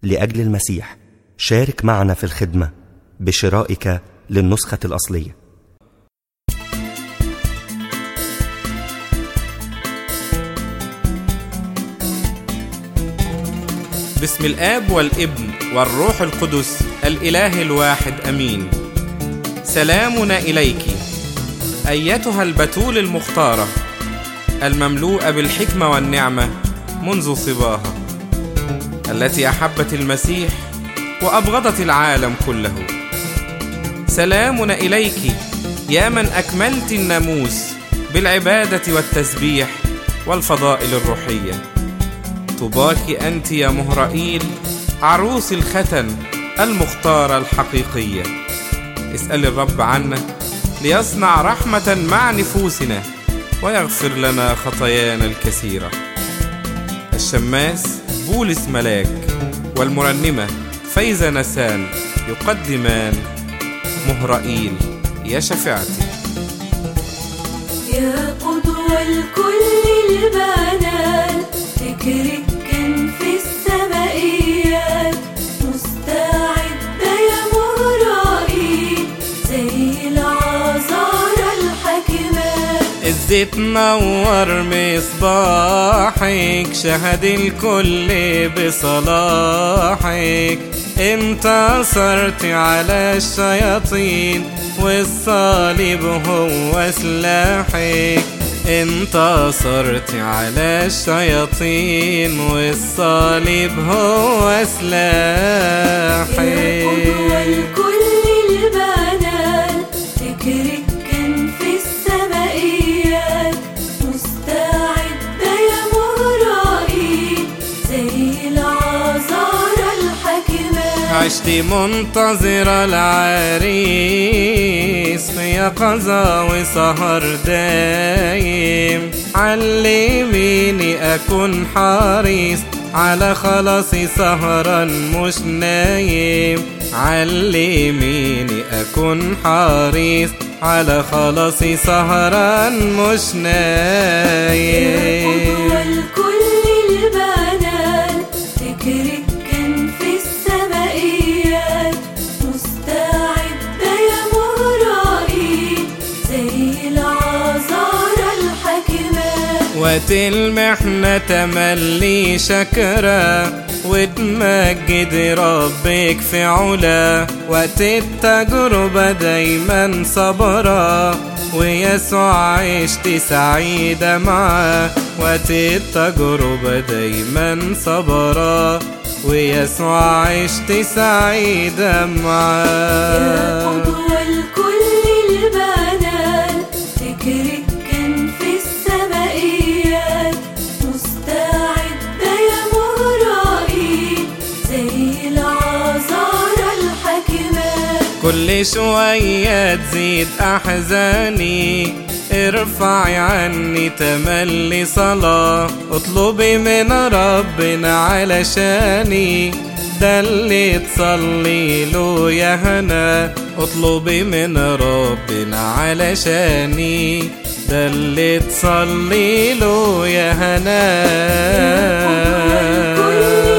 لأجل المسيح شارك معنا في الخدمة بشرائك للنسخة الأصلية بسم الآب والابن والروح القدس الإله الواحد أمين سلامنا إليك أيتها البتول المختارة المملوءة بالحكمة والنعمة منذ صباها التي أحبت المسيح وأبغضت العالم كله سلامنا إليك يا من أكملت الناموس بالعبادة والتسبيح والفضائل الروحية طوباك أنت يا مهرائيل عروس الختن المختارة الحقيقية اسأل الرب عنا ليصنع رحمة مع نفوسنا ويغفر لنا خطايانا الكثيرة الشماس بولس ملاك والمرنمة فايزة نسان يقدمان مهرائيل يا شفيعتي يا قدوة لكل البنات فكرك كان في السمائيات مستعدة يا مهرائيل زي العذارى الحكمات الزيت نور مصباحك شهد الكل بصلاحك انتصرت على الشياطين والصليب هو سلاحك انتصرت على الشياطين والصليب هو يا قدوة سلاحك لكل البنات فكرك كان في السمائيات مستعدة يا مهرائيل زي العذارى الحكمات عشت منتظرة العريس في يقظة وسهر دايم علميني أكون حريص على خلاصي سهرا مش نايم علميني أكون حريص على خلاصي سهرا مش يا نايم قدوة لكل البنات فكرك كان في السمائيات مستعدة يا مهرائيل زي العذارى الحكمات وقت المحنة تملي شكرا وتمجد ربك في علا وقت التجربة دايما صبرا ويسوع عشت سعيدة معاه وقت التجربة دايما صبرا ويسوع عشت سعيدة يا معاه قدوة لكل البنات فكرك كان في السمائيات مستعدة يا مهرائيل زي العذارى الحكمات كل شوية تزيد أحزاني ارفعي عني تملي صلاة اطلبي من ربنا علشاني ده اللي تصلي له يا هنا اطلبي من ربنا علشاني ده اللي تصلي له يا يا قدوة هنا لكل